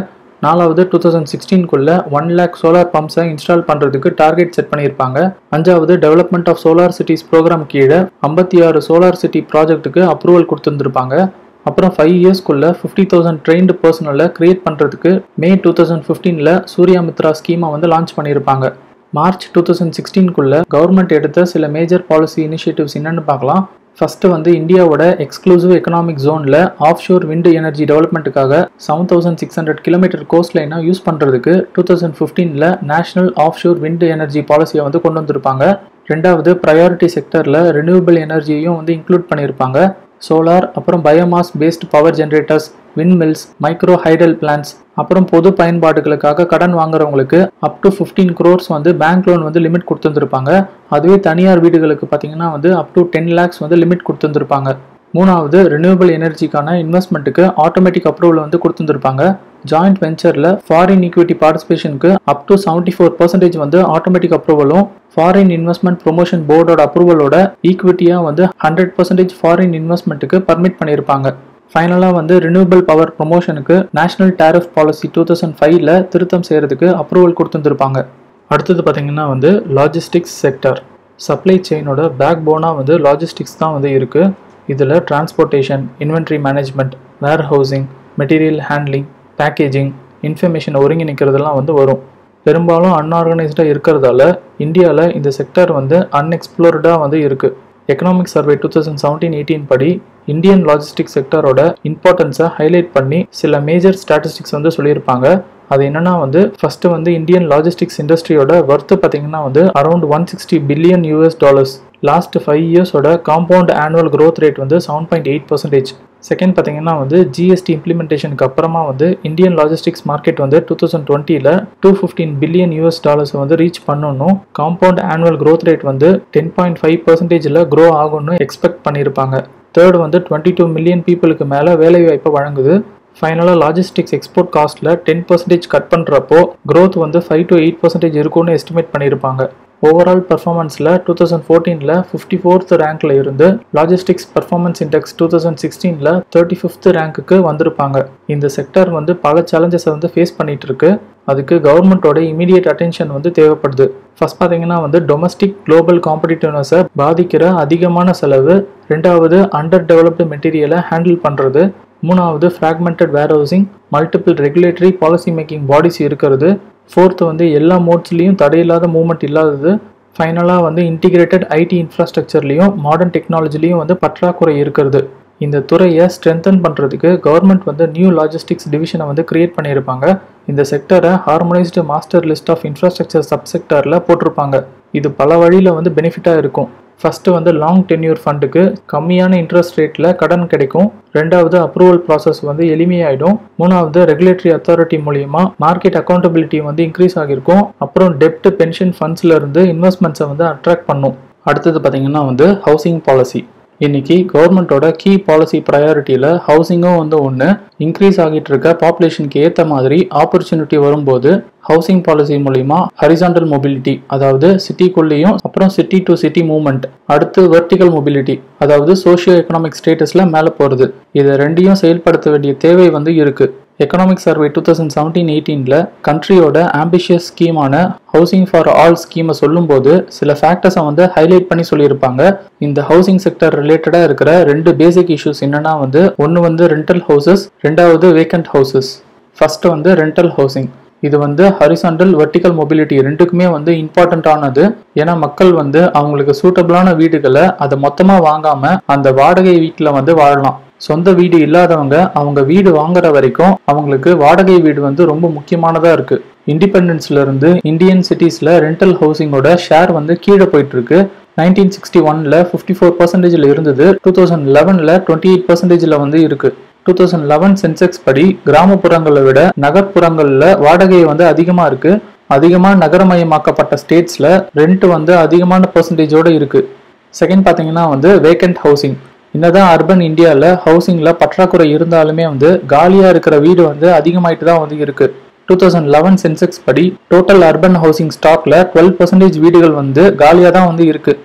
நாலாவது டூ தௌசண்ட் சிக்ஸ்டீன்குள்ள ஒன் லேக் சோலார் பம்ப்ஸை இன்ஸ்டால் பண்ணுறதுக்கு டார்கெட் செட் பண்ணியிருப்பாங்க அஞ்சாவது development of solar cities programme கீழே ஐம்பத்தி ஆறு சோலார் சிட்டி ப்ராஜெக்ட்டுக்கு அப்ரூவல் கொடுத்துருந்துருப்பாங்க அப்புறம் ஃபைவ் இயர்ஸ்க்குள்ள ஃபிஃப்டி தௌசண்ட் ட்ரெயின்டு பர்சனலை கிரியேட் பண்ணுறதுக்கு May two thousand ஃபிஃப்டீனில் Surya Mitra ஸ்கீமை வந்து லான்ச் பண்ணியிருப்பாங்க மார்ச் டூ தௌசண்ட் சிக்ஸ்டீன்குள்ள கவர்மெண்ட் எடுத்த சில மேஜர் பாலிசி இனிஷியேட்டிவ்ஸ் என்னென்னு பார்க்கலாம் ஃபஸ்ட்டு வந்து இந்தியாவோட எக்ஸ்க்ளூசிவ் எக்கனாமிக் ஜோனில் ஆஃப் ஷோர் விண்ட் எனர்ஜி டெவலப்மெண்ட்டுக்காக seven thousand six hundred kilometre coast லைனாக யூஸ் பண்ணுறதுக்கு டூ தௌசண்ட் ஃபிஃப்டீனில் national offshore wind energy பாலிசியை வந்து கொண்டு வந்திருப்பாங்க ரெண்டாவது ப்ரையாரிட்டி செக்டரில் ரினியூவபிள் எனர்ஜியையும் வந்து இன்க்ளூட் பண்ணியிருப்பாங்க சோலார் அப்புறம் biomass based power generators windmills micro hydel plants அப்புறம் பொது பயன்பாடுகளுக்காக கடன் வாங்குறவங்களுக்கு அப் டு ஃபிஃப்டீன் க்ரோர்ஸ் வந்து பேங்க் லோன் வந்து லிமிட் கொடுத்துருந்துருப்பாங்க அதுவே தனியார் வீடுகளுக்கு பார்த்தீங்கன்னா வந்து அப் டு டென் லேக்ஸ் வந்து லிமிட் கொடுத்துருந்துருப்பாங்க மூணாவது ரினியூவபிள் எனர்ஜிக்கான இன்வெஸ்ட்மெண்ட்டுக்கு ஆட்டோமேட்டிக் அப்ரூவல் வந்து கொடுத்துருந்துருப்பாங்க ஜாயிண்ட் வெஞ்சரில் ஃபாரின் ஈக்விட்டி பார்ட்டிசிபேஷனுக்கு up to seventy four percentage வந்து ஆட்டோமேட்டிக் அப்ரூவலும் ஃபாரின் இன்வெஸ்ட்மெண்ட் ப்ரொமோஷன் போர்டோட அப்ரூவலோட ஈக்விட்டியாக வந்து ஹண்ட்ரட் பர்சன்டேஜ் ஃபாரின் இன்வெஸ்ட்மெண்ட்டுக்கு பர்மிட் பண்ணியிருப்பாங்க ஃபைனலாக வந்து ரினியூவபிள் பவர் ப்ரொமோஷனுக்கு national tariff policy two thousand ஃபைவ்ல திருத்தம் செய்கிறதுக்கு அப்ரூவல் கொடுத்துருந்துருப்பாங்க அடுத்தது பார்த்தீங்கன்னா வந்து லாஜிஸ்டிக்ஸ் செக்டர் சப்ளை செயினோட பேக் போனாக வந்து லாஜிஸ்டிக்ஸ் தான் வந்து இருக்குது இதில் டிரான்ஸ்போர்ட்டேஷன் இன்வென்ட்ரி மேனேஜ்மெண்ட் வேர் warehousing material handling packaging information ஒருங்கிணைக்கிறதெல்லாம் வந்து வரும் பெரும்பாலும் அன்ஆர்கனைஸ்டாக இருக்கிறதால இந்தியாவில் இந்த செக்டர் வந்து அன்எக்ஸ்ப்ளோர்டாக வந்து இருக்குது economic survey two thousand seventeen eighteen படி இந்தியன் லாஜிஸ்டிக் செக்டரோட இம்பார்ட்டன்ஸை ஹைலைட் பண்ணி சில மேஜர் ஸ்டாட்டிஸ்டிக்ஸ் வந்து சொல்லியிருப்பாங்க அது என்னன்னா வந்து ஃபர்ஸ்ட் வந்து இந்தியன் லாஜிஸ்டிக்ஸ் இண்டஸ்ட்ரியோட ஒர்த்து பார்த்தீங்கன்னா வந்து around one sixty billion US dollars last five இயர்ஸோட காம்பவுண்ட் ஆனுவல் growth ரேட் வந்து seven point eight percentage second பார்த்தீங்கன்னா வந்து ஜிஎஸ்டி இம்ப்ளிமெண்டேஷனுக்கு அப்புறமா வந்து இந்தியன் லாஜிஸ்டிக்ஸ் மார்க்கெட் வந்து டூ தௌசண்ட் டுவெண்ட்டியில் two fifteen billion US dollars வந்து ரீச் பண்ணணும் காம்பவுண்ட் ஆனுவல் growth ரேட் வந்து டென் பாயிண்ட் ஃபைவ் பர்சன்டேஜில் க்ரோ ஆகும்னு எக்ஸ்பெக்ட் பண்ணியிருப்பாங்க தேர்ட் வந்து டுவெண்ட்டி டூ மில்லியன் பீப்புளுக்கு மேலே வேலைவாய்ப்பை வழங்குது ஃபைனலாக logistics export காஸ்ட்டில் ten percentage cut பண்ணுறப்போ growth வந்து ஃபைவ் டு எயிட் பர்சன்டேஜ் இருக்கும்னு எஸ்டிமேட் பண்ணியிருப்பாங்க ஓவரால் பர்ஃபார்மன்ஸில் டூ தௌசண்ட் ஃபோர்டீனில் ஃபிஃப்டி ஃபோர்த் ரேங்க்கில் இருந்து logistics performance index two thousand சிக்ஸ்டீனில் தேர்ட்டி ஃபிஃப்த் ரேங்க்குக்கு வந்திருப்பாங்க இந்த செக்டர் வந்து பல சேலஞ்சஸை வந்து ஃபேஸ் பண்ணிட்டு இருக்கு அதுக்கு கவர்மெண்ட்டோட இமீடியட் அட்டென்ஷன் வந்து தேவைப்படுது ஃபர்ஸ்ட் பார்த்தீங்கன்னா வந்து டொமஸ்டிக் குளோபல் காம்படிட்டிவ்னஸை பாதிக்கிற அதிகமான செலவு ரெண்டாவது அண்டர் டெவலப்டு மெட்டீரியலை ஹேண்டில் பண்ணுறது மூணாவது fragmented warehousing multiple regulatory policy making bodies இருக்கிறது ஃபோர்த்து வந்து எல்லா மோட்ஸ்லேயும் தடையில்லாத மூவ்மெண்ட் இல்லாதது ஃபைனலாக வந்து இன்டிகிரேட்டட் ஐடி இன்ஃப்ராஸ்ட்ரக்சர்லேயும் மாடர்ன் டெக்னாலஜிலையும் வந்து பற்றாக்குறை இருக்கிறது இந்த துறையை ஸ்ட்ரென்தன் பண்ணுறதுக்கு கவர்மெண்ட் வந்து நியூ லாஜிஸ்டிக்ஸ் டிவிஷனை வந்து கிரியேட் பண்ணியிருப்பாங்க இந்த செக்டரை harmonised master list of infrastructure sub செக்டரில் போட்டிருப்பாங்க இது பல வழியில் வந்து பெனிஃபிட்டாக இருக்கும் ஃபஸ்ட்டு வந்து லாங் டென்யூர் ஃபண்டுக்கு கம்மியான இன்ட்ரெஸ்ட் ரேட்டில் கடன் கிடைக்கும் ரெண்டாவது அப்ரூவல் ப்ராசஸ் வந்து எளிமையாயிடும் மூணாவது ரெகுலேட்டரி அத்தாரிட்டி மூலியமா மார்க்கெட் அக்கௌண்டபிலிட்டி வந்து இன்க்ரீஸ் ஆகிருக்கும் அப்புறம் டெப்ட் பென்ஷன் ஃபண்ட்ஸ்ல இருந்து இன்வெஸ்ட்மெண்ட்ஸை வந்து அட்ராக்ட் பண்ணும் அடுத்தது பார்த்தீங்கன்னா வந்து ஹவுசிங் பாலிசி இன்னைக்கு கவர்மெண்ட்டோட கீ பாலிசி ப்ரையாரிட்டியில் ஹவுசிங்கும் வந்து ஒன்று இன்க்ரீஸ் ஆகிட்டு இருக்க பாப்புலேஷனுக்கு ஏற்ற மாதிரி ஆப்பர்ச்சுனிட்டி வரும்போது ஹவுசிங் பாலிசி மூலிமா ஹரிசாண்டல் மொபிலிட்டி அதாவது சிட்டிக்குள்ளேயும் அப்புறம் சிட்டி டு சிட்டி மூவ்மெண்ட் அடுத்து வெர்டிக்கல் மொபிலிட்டி அதாவது சோஷியோ எக்கனாமிக் ஸ்டேட்டஸில் மேலே போகிறது இதை ரெண்டையும் செயல்படுத்த வேண்டிய தேவை வந்து இருக்கு economic survey two thousand seventeen எயிட்டீனில் கண்ட்ரியோட ஆம்பிஷியஸ் ஸ்கீமான ஹவுசிங் ஃபார் ஆல் ஸ்கீமை சொல்லும்போது சில ஃபேக்டர்ஸை வந்து ஹைலைட் பண்ணி சொல்லியிருப்பாங்க இந்த ஹவுசிங் செக்டர் ரிலேட்டடாக இருக்கிற ரெண்டு பேசிக் இஷ்யூஸ் என்னன்னா வந்து ஒன்று வந்து ரெண்டல் ஹவுசஸ் ரெண்டாவது வேக்கண்ட் ஹவுசஸ் ஃபர்ஸ்ட் வந்து ரெண்டல் ஹவுசிங் இது வந்து ஹரிசாண்டல் வெர்டிக்கல் மொபிலிட்டி ரெண்டுக்குமே வந்து இம்பார்ட்டண்ட்டானது ஏன்னா மக்கள் வந்து அவங்களுக்கு சூட்டபிளான வீடுகளை அதை மொத்தமாக வாங்காம அந்த வாடகை வீட்டில் வந்து வாழலாம் சொந்த வீடு இல்லாதவங்க அவங்க வீடு வாங்குற வரைக்கும் அவங்களுக்கு வாடகை வீடு வந்து ரொம்ப முக்கியமானதா இருக்கு இண்டிபெண்டன்ஸ்ல இருந்து இந்தியன் சிட்டிஸ்ல ரெண்டல் ஹவுசிங்கோட ஷேர் வந்து கீழே போயிட்டு இருக்கு நைன்டீன் சிக்ஸ்டி ஒன்ல ஃபிஃப்டி ஃபோர் பர்சன்டேஜில் இருந்தது டூ தௌசண்ட் லெவனில் டுவெண்ட்டி எயிட் பர்சன்டேஜில் வந்து இருக்கு டூ தௌசண்ட் லெவன் சென்செக்ஸ் படி கிராமப்புறங்களை விட நகர்ப்புறங்களில் வாடகை வந்து அதிகமாக இருக்கு அதிகமாக நகரமயமாக்கப்பட்ட ஸ்டேட்ஸில் ரெண்ட் வந்து அதிகமான பர்சன்டேஜோட இருக்கு செகண்ட் பார்த்தீங்கன்னா வந்து வேக்கண்ட் ஹவுசிங் என்னதான் அர்பன் இந்தியாவில் ஹவுசிங்கில் பற்றாக்குறை இருந்தாலுமே வந்து காலியாக இருக்கிற வீடு வந்து அதிகமாயிட்டு தான் வந்து இருக்கு டூ தௌசண்ட் லெவன் சென்செக்ஸ் படி டோட்டல் அர்பன் ஹவுசிங் ஸ்டாக்ல டுவெல் பர்சன்டேஜ் வீடுகள் வந்து காலியாக தான் வந்து இருக்கு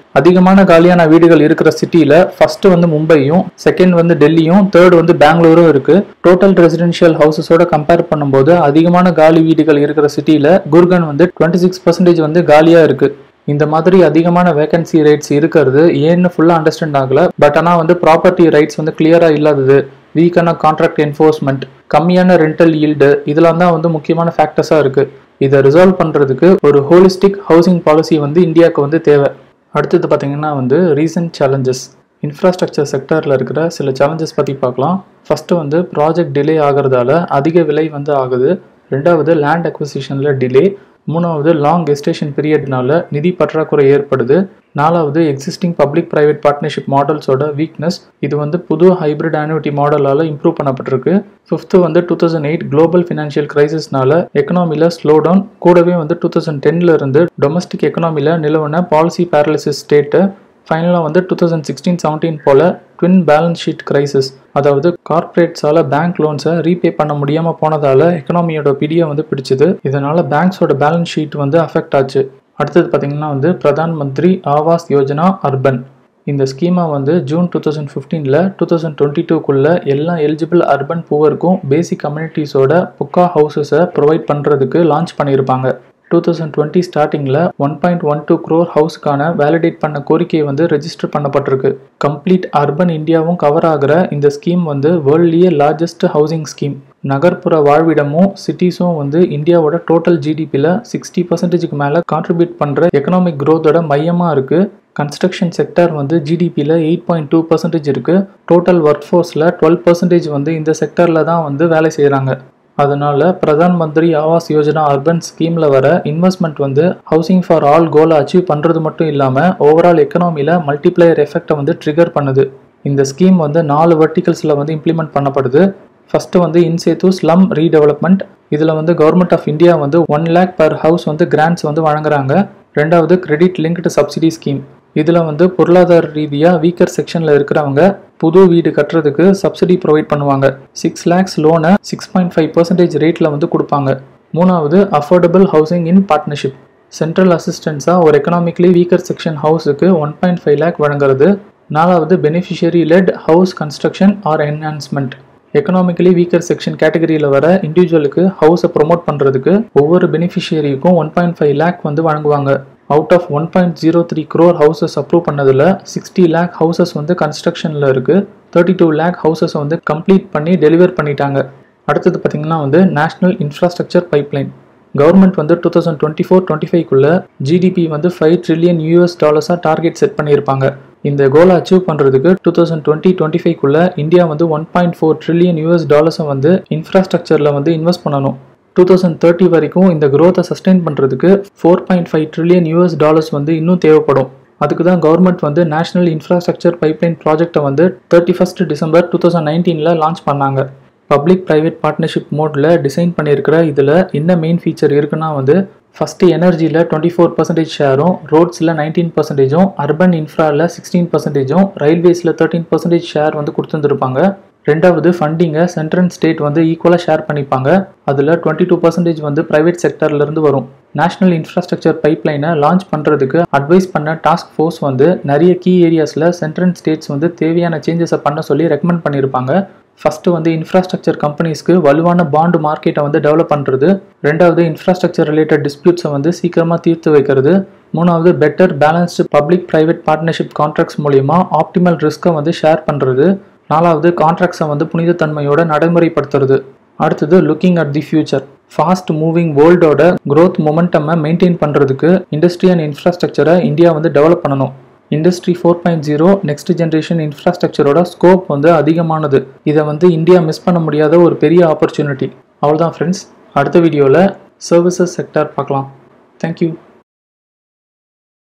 அதிகமான காலியான வீடுகள் இருக்கிற சிட்டியில் ஃபர்ஸ்ட் வந்து மும்பையும் செகண்ட் வந்து டெல்லியும் தேர்ட் வந்து பெங்களூரும் இருக்கு டோட்டல் ரெசிடென்ஷியல் ஹவுசஸோட கம்பேர் பண்ணும்போது அதிகமான காலி வீடுகள் இருக்கிற சிட்டியில் குர்கன் வந்து டுவெண்ட்டி சிக்ஸ் பர்சன்டேஜ் வந்து காலியாக இருக்கு இந்த மாதிரி அதிகமான வேகன்சி ரேட்ஸ் இருக்கிறது ஏன்னு ஃபுல்லாக அண்டர்ஸ்டாண்ட் ஆகல பட் ஆனால் வந்து ப்ராப்பர்ட்டி ரைட்ஸ் வந்து கிளியராக இல்லாதது வீக்கான கான்ட்ராக்ட் என்ஃபோர்ஸ்மெண்ட் கம்மியான ரெண்டல் ஈல்டு இதெல்லாம் தான் வந்து முக்கியமான ஃபேக்டர்ஸாக இருக்குது இதை ரிசால்வ் பண்ணுறதுக்கு ஒரு ஹோலிஸ்டிக் ஹவுசிங் பாலிசி வந்து இந்தியாவுக்கு வந்து தேவை அடுத்தது பார்த்தீங்கன்னா வந்து ரீசன்ட் சேலஞ்சஸ் இன்ஃப்ராஸ்ட்ரக்சர் செக்டரில் இருக்கிற சில சேலஞ்சஸ் பற்றி பார்க்கலாம் ஃபஸ்ட்டு வந்து ப்ராஜெக்ட் டிலே ஆகிறதால அதிக விலை வந்து ஆகுது ரெண்டாவது லேண்ட் அக்விசிஷனில் டிலே மூணாவது லாங் கெஸ்டேஷன் பீரியட்னால நிதி பற்றாக்குறை ஏற்படுது நாலாவது எக்ஸிஸ்டிங் பப்ளிக் ப்ரைவேட் பார்ட்னர்ஷிப் மாடல்ஸோட வீக்னஸ் இது வந்து புது ஹைபிரிட் ஆனுவிட்டி மாடலால் இம்ப்ரூவ் பண்ணப்பட்டிருக்கு ஃபிஃப்த்து வந்து two thousand eight global financial கிரைசிஸ்னால எக்கனாமியில் ஸ்லோ டவுன் கூடவே வந்து டூ தௌசண்ட் டென்னில் இருந்து டொமஸ்டிக் எக்கனாமியில் நிலவன பாலிசி பேரலிசிஸ் ஸ்டேட்டு ஃபைனலாக வந்து டூ தௌசண்ட் சிக்ஸ்டீன் செவன்டீன் போல் ட்வின் பேலன்ஸ் ஷீட் கிரைசிஸ் அதாவது கார்ப்பரேட்ஸால் பேங்க் லோன்ஸை ரீபே பண்ண முடியாமல் போனதால் எக்கனாமியோட பிடியை வந்து பிடிச்சது இதனால் பேங்க்ஸோட பேலன்ஸ் ஷீட் வந்து அஃபெக்ட் ஆச்சு அடுத்தது பார்த்திங்கன்னா வந்து பிரதான் மந்திரி ஆவாஸ் யோஜனா அர்பன் இந்த ஸ்கீமை வந்து ஜூன் டூ தௌசண்ட் ஃபிஃப்டீனில் டூ தௌசண்ட் டுவெண்ட்டி டூக்குள்ளே எல்லா எலிஜிபிள் அர்பன் பூவருக்கும் பேசிக் கம்யூனிட்டிஸோட புக்கா ஹவுசஸை ப்ரொவைட் பண்ணுறதுக்கு லான்ச் பண்ணியிருப்பாங்க டூ தௌசண்ட் டுவெண்ட்டி ஸ்டார்டிங்கில் one point one two crore ஹவுஸ்க்கான வேலிடேட் பண்ண கோரிக்கை வந்து ரெஜிஸ்டர் பண்ணப்பட்டிருக்கு கம்ப்ளீட் அர்பன் இந்தியாவும் கவர் ஆகிற இந்த ஸ்கீம் வந்து வேர்ல்ட்லேயே லார்ஜஸ்ட் ஹவுசிங் ஸ்கீம் நகர்ப்புற வாழ்விடமும் சிட்டிஸும் வந்து இந்தியாவோட டோட்டல் ஜிடிபியில் சிக்ஸ்டி பர்சன்டேஜுக்கு மேலே கான்ட்ரிபியூட் பண்ணுற எக்கனாமிக் க்ரோத்தோட மையமாக இருக்குது கன்ஸ்ட்ரக்ஷன் செக்டார் வந்து ஜிடிபியில் எயிட் பாயிண்ட் டூ பர்சன்டேஜ் இருக்குது டோட்டல் ஒர்க் ஃபோர்ஸில் டுவெல் பர்சன்டேஜ் வந்து இந்த செக்டரில் தான் வந்து வேலை செய்கிறாங்க அதனால பிரதான் மந்திரி ஆவாஸ் யோஜனா அர்பன் ஸ்கீமில் வர இன்வெஸ்ட்மெண்ட் வந்து ஹவுசிங் ஃபார் ஆல் கோலை அச்சீவ் பண்ணுறது மட்டும் இல்லாமல் ஓவரால் எக்கனாமியில் மல்டிப்ளையர் எஃபெக்டை வந்து ட்ரிகர் பண்ணுது இந்த ஸ்கீம் வந்து நாலு வெர்டிகல்ஸில் வந்து இம்ப்ளிமெண்ட் பண்ணப்படுது ஃபஸ்ட்டு வந்து இன்சேத்து ஸ்லம் ரீடெவலப்மெண்ட் இதில் வந்து கவர்மெண்ட் ஆஃப் இந்தியா வந்து ஒன் லேக் பர் ஹவுஸ் வந்து கிராண்ட்ஸ் வந்து வழங்குறாங்க ரெண்டாவது கிரெடிட் லிங்க்டு சப்சிடி ஸ்கீம் இதில் வந்து பொருளாதார ரீதியாக வீக்கர் செக்ஷனில் இருக்கிறவங்க புது வீடு கட்டுறதுக்கு சப்சிடி ப்ரொவைட் பண்ணுவாங்க சிக்ஸ் லேக்ஸ் லோனை சிக்ஸ் பாயிண்ட் ஃபைவ் பர்சன்டேஜ் ரேட்டில் வந்து கொடுப்பாங்க மூணாவது affordable housing in partnership central அசிஸ்டன்ஸாக ஒரு எக்கனாமிக்லி வீக்கர் செக்ஷன் ஹவுஸுக்கு ஒன் பாயிண்ட் ஃபைவ் லேக் வழங்குறது நாலாவது beneficiary led house construction or enhancement economically weaker section கேட்டகரியில் வர இண்டிவிஜுவலுக்கு ஹவுஸை ப்ரொமோட் பண்ணுறதுக்கு ஒவ்வொரு பெனிஃபிஷியரிக்கும் ஒன் பாயிண்ட் ஃபைவ் லேக் வந்து வழங்குவாங்க out of one point zero three crore houses approve பண்ணதில் சிக்ஸ்டி லேக் ஹவுசஸ் வந்து கன்ஸ்ட்ரக்ஷனில் இருக்குது தேர்ட்டி டூ லேக் ஹவுசஸ் வந்து கம்ப்ளீட் பண்ணி டெலிவர் பண்ணிட்டாங்க அடுத்தது பார்த்திங்கன்னா வந்து நேஷ்னல் இன்ஃப்ராஸ்ட்ரக்சர் பைப்லைன் கவர்மெண்ட் வந்து two thousand twenty four twenty ஃபைவ்க்குள்ளே ஜிடிபி வந்து ஃபைவ் ட்ரில்லியன் யூஎஸ் டாலர்ஸாக டார்கெட் செட் பண்ணியிருப்பாங்க இந்த கோலை அச்சீவ் பண்ணுறதுக்கு டூ தௌசண்ட் டுவெண்ட்டி டுவெண்ட்டி ஃபைவ்க்குள்ளே இந்தியா வந்து one point four trillion US டாலர்ஸை வந்து இன்ஃப்ராஸ்ட்ரக்சரில் வந்து இன்வெஸ்ட் பண்ணணும் டூ தௌசண்ட் தேர்ட்டி வரைக்கும் இந்த க்ரோத்தை சஸ்டெயின் பண்ணுறதுக்கு four point five trillion US dollars வந்து இன்னும் தேவைப்படும் அதுக்கு தான் கவர்மெண்ட் வந்து நேஷனல் இன்ஃப்ராஸ்ட்ரக்சர் பைப்லைன் ப்ராஜெக்ட்டை வந்து thirty first December two thousand நைன்டீனில் லான்ச் பண்ணாங்க பப்ளிக் ப்ரைவேட் பார்ட்னர்ஷிப் மோடில் டிசைன் பண்ணியிருக்கிற இதில் என்ன மெயின் ஃபீச்சர் இருக்குன்னா வந்து ஃபஸ்ட்டு எனர்ஜியில் டுவெண்ட்டி ஃபோர் பர்சன்டேஜ் ஷேரும் ரோட்ஸில் நைன்டீன் பர்சன்டேஜும் அர்பன் இன்ஃப்ராவில் சிக்ஸ்டீன் பர்சன்டேஜும் ரயில்வேஸில் தேர்ட்டீன் பர்சன்டேஜ் ஷேர் வந்து கொடுத்துருந்துருப்பாங்க ரெண்டாவது ஃபண்டிங்கை சென்ட்ரல் அண்ட் ஸ்டேட் வந்து ஈக்குவலாக ஷேர் பண்ணிப்பாங்க அதில் டுவெண்ட்டி டூ பர்சன்டேஜ் வந்து ப்ரைவேட் செக்டர்லேருந்து வரும் நேஷனல் இன்ஃப்ராஸ்ட்ரக்சர் பைப்லைனை லான்ச் பண்ணுறதுக்கு அட்வைஸ் பண்ண டாஸ்க் ஃபோர்ஸ் வந்து நிறைய கீ ஏரியாஸில் சென்ட்ரல் அண்ட் ஸ்டேட்ஸ் வந்து தேவையான சேஞ்சஸை பண்ண சொல்லி ரெக்கமெண்ட் பண்ணியிருப்பாங்க ஃபஸ்ட்டு வந்து இன்ஃப்ராஸ்ட்ரக்சர் கம்பெனிஸ்க்கு வலுவான பாண்டு மார்க்கெட்டை வந்து டெவலப் பண்ணுறது ரெண்டாவது இன்ஃப்ராஸ்ட்ரக்சர் ரிலேட்டட் டிஸ்பியூட்ஸை வந்து சீக்கிரமாக தீர்த்து வைக்கிறது மூணாவது better balanced public private partnership contracts மூலிமா ஆப்டிமல் ரிஸ்க்கை வந்து ஷேர் பண்ணுறது நாலாவது கான்ட்ராக்ட்ஸை வந்து புனிதத்தன்மையோட நடைமுறைப்படுத்துறது அடுத்தது looking at the future fast moving வேர்ல்டோட க்ரோத் மொமெண்டமை மெயின்டைன் பண்ணுறதுக்கு இண்டஸ்ட்ரி அண்ட் இன்ஃப்ராஸ்ட்ரக்சரை இந்தியா வந்து டெவலப் பண்ணணும் industry four point zero next generation இன்ஃப்ராஸ்ட்ரக்சரோட ஸ்கோப் வந்து அதிகமானது இதை வந்து இந்தியா மிஸ் பண்ண முடியாத ஒரு பெரிய ஆப்பர்ச்சுனிட்டி அவ்வளோதான் ஃப்ரெண்ட்ஸ் அடுத்த வீடியோவில் சர்வீசஸ் செக்டார் பார்க்கலாம் தேங்க்யூ